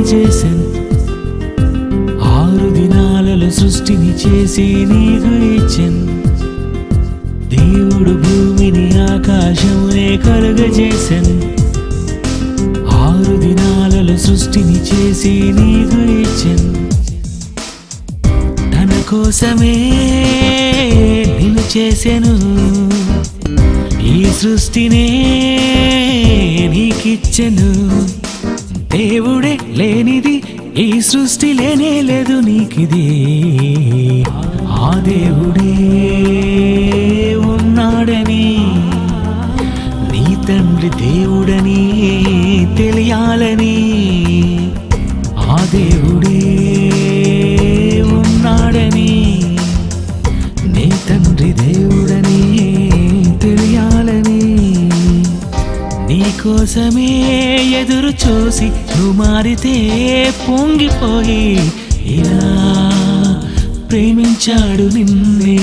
కలుగజేసెన్ ఆరు దినాలలో సృష్టిని చేసి నీకు ఇచ్చెన్ దేవుడు భూమిని ఆకాశమునే కలుగజేసెన్ ఆరు దినాలలో సృష్టిని చేసి నీకు ఇచ్చెన్ తన కోసమే నిన్ను చేసెను ఈ సృష్టినే నీకిచ్చెను దేవుడే లేనిది ఈ సృష్టి లేనే లేదు నీకిది ఆ దేవుడే ఉన్నాడని నీ తండ్రి దేవుడని తెలియాలని ఆ దేవుడే ఉన్నాడని నీ తండ్రి దేవుడని తెలియాలని నీకోసమే ఎదురు చూసి నువ్వు మారితే పొంగిపోయి ఇలా ప్రేమించాడు నిన్నే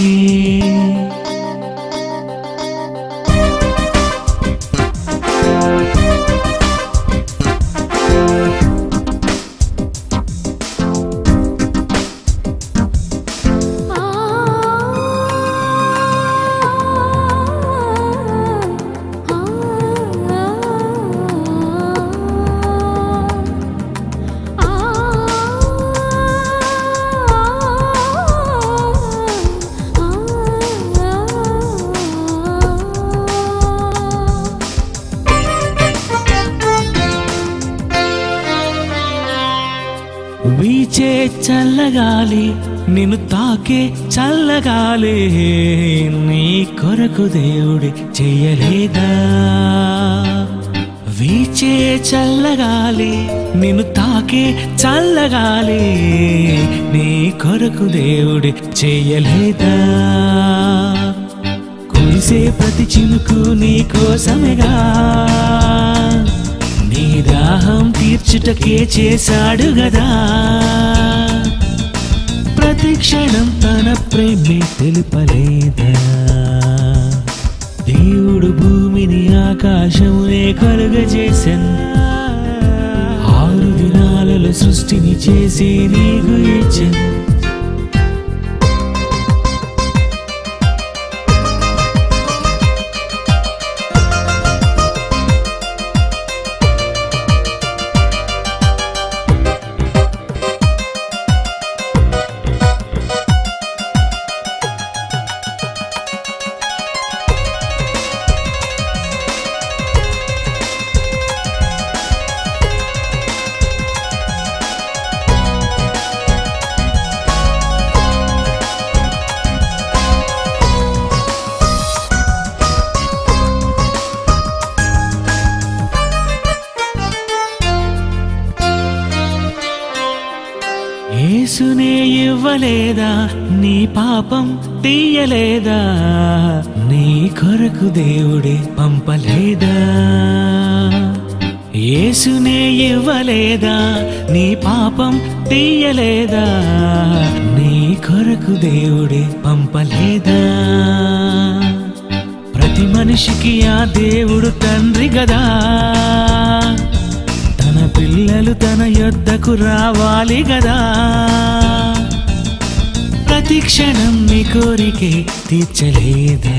వీచే చల్లగాలి నిన్ను తాకే చల్లగాలి నీ కొరకు దేవుడి చెయ్యలేదా వీచే చల్లగాలి నిన్ను తాకే చల్లగాలి నీ కొరకు దేవుడి చెయ్యలేదా కురిసే ప్రతి చినుకు నీ కోసమేగా నీ దాహం తీర్చుటకే చేశాడు గదా ప్రతి క్షణం తన ప్రేమే తెలుపలేదా దేవుడు భూమిని ఆకాశమునే కలుగజేసెన్ ఆరు దినాలలో సృష్టిని చేసి నీకు ఇచ్చెన్ యేసునే ఇవ్వలేదా నీ పాపం తీయలేదా నీ కొరకు దేవుడే పంపలేదా యేసునే ఇవ్వలేదా నీ పాపం తీయలేదా నీ కొరకు దేవుడే పంపలేదా ప్రతి మనిషికి ఆ దేవుడు తండ్రి గదా తన పిల్లలు తన యొద్దకు రావాలి గదా ప్రతి క్షణం నీ కోరికే తీర్చలేదా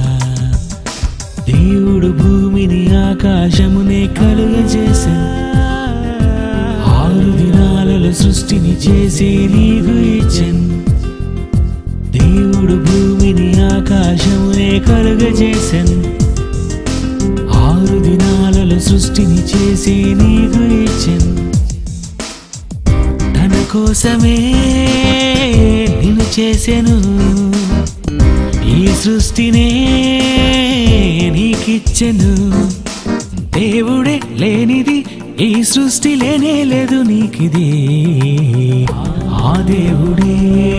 దేవుడు భూమిని ఆకాశమునే కలుగజేశాను ఆరు దినాలలో సృష్టిని చేసి నీకు ఇచ్చాను దేవుడు భూమిని ఆకాశమునే కలుగజేశాను ఆరు దినాలలో సృష్టిని చేసి నీకు ఇచ్చాను తన కోసమే నిన్ను చేసెను ఈ సృష్టినే నీకిచ్చెను దేవుడే లేనిది ఈ సృష్టి లేనే లేదు నీకిది ఆ దేవుడే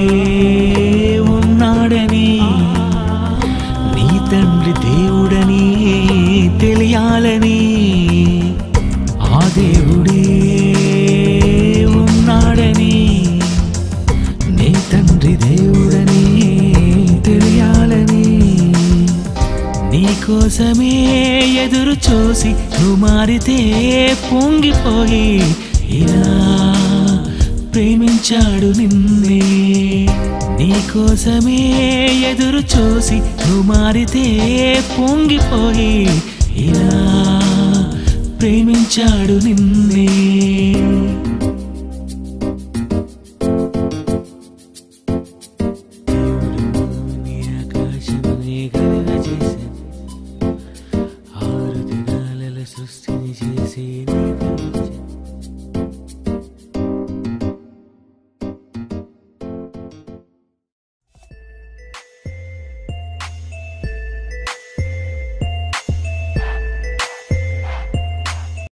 ఉన్నాడని నీ తండ్రి దేవుడని తెలియాలని ఆ దేవుడే ఉన్నాడని నీ తండ్రి దేవుడని తెలియాలని నీకోసమే ఎదురు చూసి నువ్వు మారితే పొంగిపోయి ఇలా ప్రేమించాడు నిన్నే నీకోసమే ఎదురు చూసి నువ్వు మారితే పొంగిపోయి ఇలా ప్రేమించాడు నిన్నే